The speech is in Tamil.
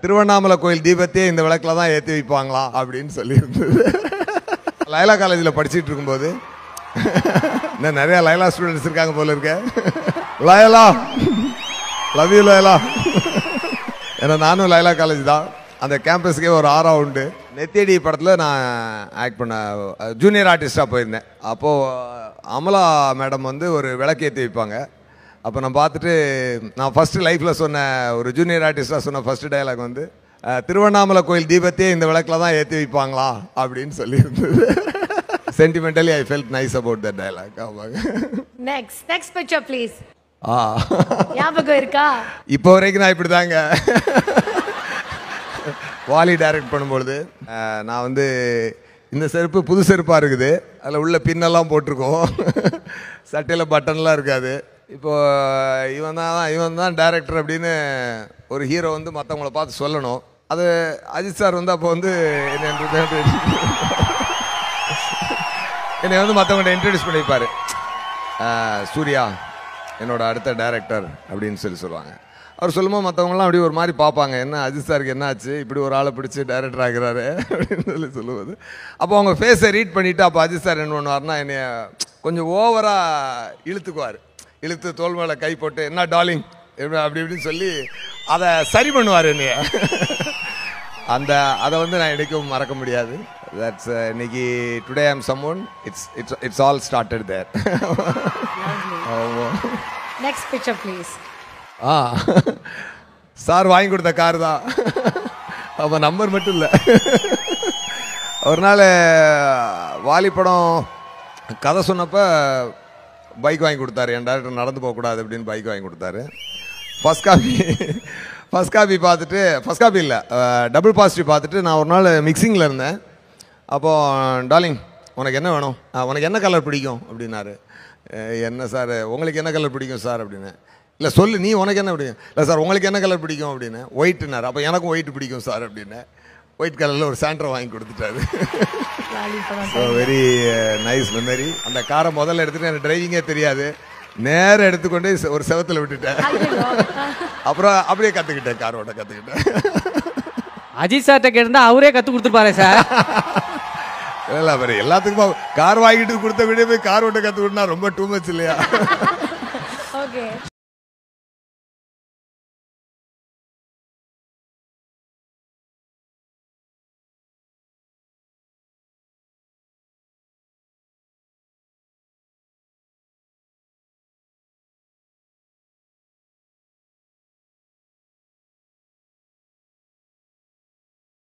திருவண்ணாமலை கோயில் தீபத்தையே இந்த விளக்கில் தான் ஏற்றி வைப்பாங்களா அப்படின்னு சொல்லியிருந்தது லைலா காலேஜில் படிச்சுட்டு இருக்கும்போது இன்னும் நிறைய லைலா ஸ்டூடெண்ட்ஸ் இருக்காங்க போல இருக்க லயலா லவ் யூ லயலா ஏன்னா நானும் லைலா காலேஜ் தான் அந்த கேம்பஸ்க்கே ஒரு ஆறா உண்டு நெத்தியடி படத்தில் நான் ஆக்ட் பண்ண ஜூனியர் ஆர்டிஸ்டாக போயிருந்தேன் அப்போது அமலா மேடம் வந்து ஒரு விளக்கேற்றி வைப்பாங்க அப்போ நான் பார்த்துட்டு நான் ஃபஸ்ட்டு லைஃப்பில் சொன்ன ஒரு ஜூனியர் ஆர்டிஸ்டாக சொன்ன ஃபஸ்ட்டு டயலாக் வந்து அஹ், திருவண்ணாமலை கோயில் தீபத்தையே இந்த விளக்கில் தான் ஏற்றி வைப்பாங்களா அப்படின்னு சொல்லியிருந்தது sentimentally I felt nice about that dialogue ஆமாங்க நெக்ஸ்ட் நெக்ஸ்ட் பிக்சர் ப்ளீஸ் ஆ ஞாபகம் இருக்கா இப்போ வரைக்கும் நான் இப்படி தாங்க வாலி டைரக்ட் பண்ணும்பொழுது அஹ், நான் வந்து இந்த செருப்பு புது செருப்பாக இருக்குது அதில் உள்ள பின்னெல்லாம் போட்டிருக்கோம் சட்டையில் பட்டன்லாம் இருக்காது இப்போ இவன் தான் இவன் தான் டேரக்டர் அப்படின்னு ஒரு ஹீரோ வந்து மற்றவங்கள பார்த்து சொல்லணும் அது அஜித் சார் வந்து அப்போ வந்து என்னை introduce- என்னை வந்து மற்றவங்கள்ட்ட இன்ட்ரடியூஸ் பண்ணிப்பார் சூர்யா என்னோட அடுத்த டைரக்டர் அப்படின்னு சொல்லி சொல்லுவாங்க அவர் சொல்லும்போது மற்றவங்களாம் அப்படி ஒரு மாதிரி பார்ப்பாங்க என்ன அஜித் சாருக்கு என்ன ஆச்சு இப்படி ஒரு ஆளை பிடிச்சி டைரக்டர் ஆகிறாரு அப்படின்னு சொல்லி சொல்லுவது அப்போ அவங்க ஃபேஸை ரீட் பண்ணிவிட்டு அப்போ அஜித் சார் என்ன பண்ணுவார்னா என்னைய கொஞ்சம் ஓவராக இழுத்துக்குவார் இழுத்து தோல் மேலே கை போட்டு என்ன டார்லிங் எப்படி அப்படி இப்படின்னு சொல்லி அதை சரி பண்ணுவார் என்னைய அந்த அதை வந்து நான் என்னைக்கும் மறக்க முடியாது தட்ஸ் இன்னைக்கு today I'm summon it's it's it's all started there next picture please ஆ சார் வாங்கி கொடுத்த கார் தான் அப்போ நம்பர் மட்டும் இல்லை ஒரு நாள் வாலி படம் கதை சொன்னப்ப பைக் வாங்கி கொடுத்தாரு என் டேரக்டர் நடந்து போகக்கூடாது அப்படின்னு பைக் வாங்கி கொடுத்தாரு ஃபஸ்ட் காப்பி ஃபஸ்ட் காப்பி பார்த்துட்டு ஃபஸ்ட் காப்பி இல்லை டபுள் பாசிட்டிவ் பார்த்துட்டு நான் ஒரு நாள் மிக்சிங்கில் இருந்தேன் அப்போது டார்லிங் உனக்கு என்ன வேணும் "ஆ, உனக்கு என்ன கலர் பிடிக்கும் அப்படின்னாரு "அஹ், என்ன சார் உங்களுக்கு என்ன கலர் பிடிக்கும் சார் அப்படின்னு இல்லை சொல்லு நீ உனக்கு என்ன பிடிக்கும் இல்லை சார் உங்களுக்கு என்ன கலர் பிடிக்கும் அப்படின்னு ஒயிட்டுனார் அப்போ எனக்கும் ஒயிட் பிடிக்கும் சார் அப்படின்னு ஒயிட் கலரில் ஒரு சாண்ட்ரை வாங்கி கொடுத்துட்டாரு ஸோ வெரி நைஸ் மெமரி அந்த காரை முதல்ல எடுத்துட்டு எனக்கு டிரைவிங்கே தெரியாது நேரம் எடுத்துக்கொண்டு செ- ஒரு செவத்தில் விட்டுட்டேன் அப்புறம் அப்படியே கற்றுக்கிட்டேன் கார் ஓட்ட கற்றுக்கிட்டேன் அஜித் சார்கிட்ட கேட்டிருந்தா அவரே கத்து கொடுத்துருப்பாரு சார் இல்லை அவர் எல்லாத்துக்கும் கார் வாங்கிட்டு கொடுத்த விட போய் கார் ஓட்ட கற்றுக்கிட்டா ரொம்ப டூ மச் இல்லையா ஓகே